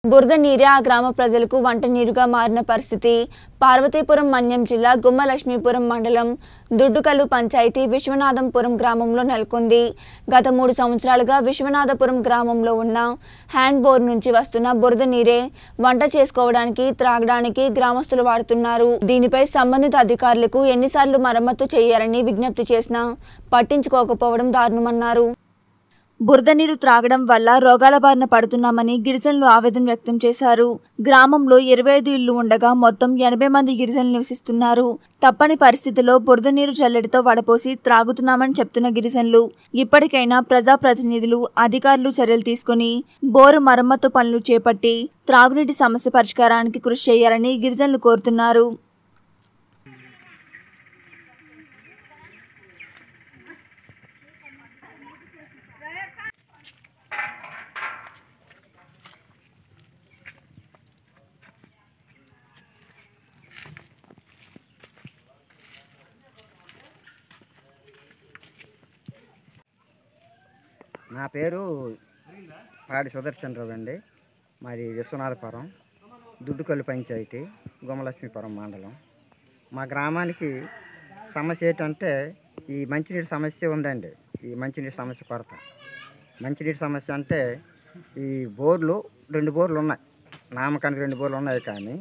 బురద నీరే ఆ గ్రామ ప్రజలకు వంట నీరుగా మారిన పరిస్థితి పార్వతీపురం మన్యం జిల్లా గుమ్మలక్ష్మీపురం మండలం దుడ్డుకల్లు పంచాయతీ విశ్వనాథంపురం గ్రామంలో నెలకొంది గత మూడు సంవత్సరాలుగా విశ్వనాథపురం గ్రామంలో ఉన్న హ్యాండ్ బోర్ నుంచి వస్తున్న బురద నీరే వంట చేసుకోవడానికి త్రాగడానికి గ్రామస్తులు వాడుతున్నారు దీనిపై సంబంధిత అధికారులకు ఎన్నిసార్లు మరమ్మతు చేయాలని విజ్ఞప్తి చేసినా పట్టించుకోకపోవడం దారుణమన్నారు బురద నీరు త్రాగడం వల్ల రోగాల బారిన పడుతున్నామని గిరిజనులు ఆవేదన వ్యక్తం చేశారు గ్రామంలో ఇరవై ఐదు ఇళ్లు ఉండగా మొత్తం ఎనభై మంది గిరిజనులు నివసిస్తున్నారు తప్పని పరిస్థితిలో బురద నీరు జల్లెడితో వడపోసి త్రాగుతున్నామని చెప్తున్న గిరిజనులు ఇప్పటికైనా ప్రజాప్రతినిధులు అధికారులు చర్యలు తీసుకుని బోరు మరమ్మతు పనులు చేపట్టి త్రాగునీటి సమస్య పరిష్కారానికి కృషి చేయాలని గిరిజనులు కోరుతున్నారు నా పేరు పాడి సుదర్శన్ రావు అండి మాది విశ్వనాథపురం దుడ్డుకల్లు పంచాయతీ గుమ్మలక్ష్మీపురం మండలం మా గ్రామానికి సమస్య ఏంటంటే ఈ మంచినీటి సమస్య ఉందండి ఈ మంచినీటి సమస్య కొరత మంచినీటి సమస్య అంటే ఈ బోర్లు రెండు బోర్లు ఉన్నాయి నామకానికి రెండు బోర్లు ఉన్నాయి కానీ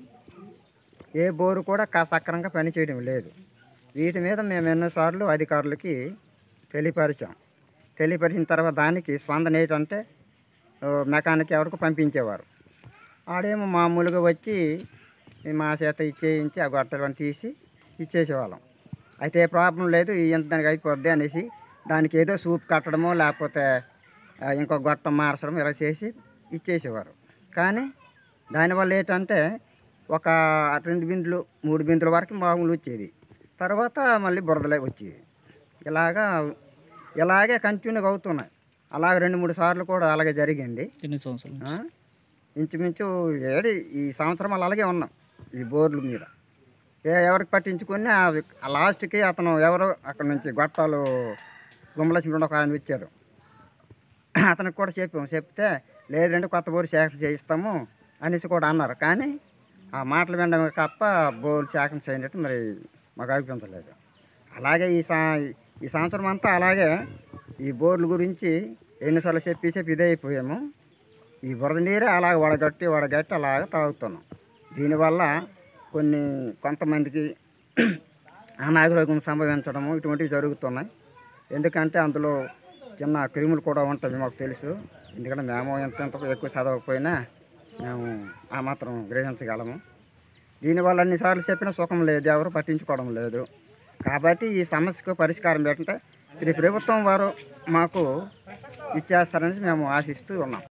ఏ బోరు కూడా కా సక్రమంగా పనిచేయడం లేదు వీటి మీద మేము ఎన్నోసార్లు అధికారులకి తెలియపరిచాం తెలియపరిచిన తర్వాత దానికి స్పందన ఏంటంటే ఓ, మెకానిక్ ఎవరికి పంపించేవారు ఆడేమో మామూలుగా వచ్చి మా చేత ఇచ్చేయించి ఆ గొట్టలను తీసి ఇచ్చేసేవాళ్ళం అయితే ఏ ప్రాబ్లం లేదు ఇంత దానికి అయిపోద్ది అనేసి దానికి ఏదో సూప్ కట్టడమో లేకపోతే ఆ, ఇంకో గొట్టం మార్చడం ఇలా చేసి ఇచ్చేసేవారు కానీ దానివల్ల ఏంటంటే ఒక రెండు బిందులు మూడు బిందుల వరకు మామూలు వచ్చేది తర్వాత మళ్ళీ బురదలే వచ్చేది ఇలాగా ఇలాగే కంటిన్యూగా అవుతున్నాయి అలాగే రెండు మూడు సార్లు కూడా అలాగే జరిగింది ఎన్ని సంవత్సరాలు ఆ? ఇంచుమించు ఏడు ఈ సంవత్సరం అలా అలాగే ఉన్నాం ఈ బోర్ల మీద ఏ ఎవరికి పట్టించుకుని ఆ- ఆ లాస్ట్కి అతను ఎవరో అక్కడ నుంచి గొట్టాలు గుమ్మలక్ష్మి ఒక ఆయన వచ్చారు అతనికి కూడా చెప్పాము చెప్తే లేదంటే కొత్త బోరు సేకరణ చేయిస్తాము అనేసి కూడా అన్నారు కానీ ఆ మాటలు వినడం తప్ప బోర్లు సేకరణ చేయనట్టు మరి మాకు అనిపించలేదు అలాగే ఈ సా ఈ సంవత్సరం అంతా అలాగే ఈ బోర్ల గురించి ఎన్నిసార్లు చెప్పి చెప్పి ఇదే అయిపోయాము ఈ బురద నీరే అలాగ వడగట్టి వడగట్టి అలాగ తాగుతున్నాం దీనివల్ల కొన్ని కొంతమందికి అనారోగ్యం సంభవించడము ఇటువంటివి జరుగుతున్నాయి ఎందుకంటే అందులో చిన్న క్రిములు కూడా ఉంటాయి మాకు తెలుసు ఎందుకంటే మేము ఎంత ఎంత ఎక్కువ చదవకపోయినా మేము ఆ మాత్రం గ్రహించగలము దీనివల్ల అన్నిసార్లు చెప్పినా సుఖం లేదు ఎవరు పట్టించుకోవడం లేదు కాబట్టి ఈ సమస్యకు పరిష్కారం ఏంటంటే శ్రీ ప్రభుత్వం వారు మాకు ఇచ్చేస్తారని మేము ఆశిస్తూ ఉన్నాం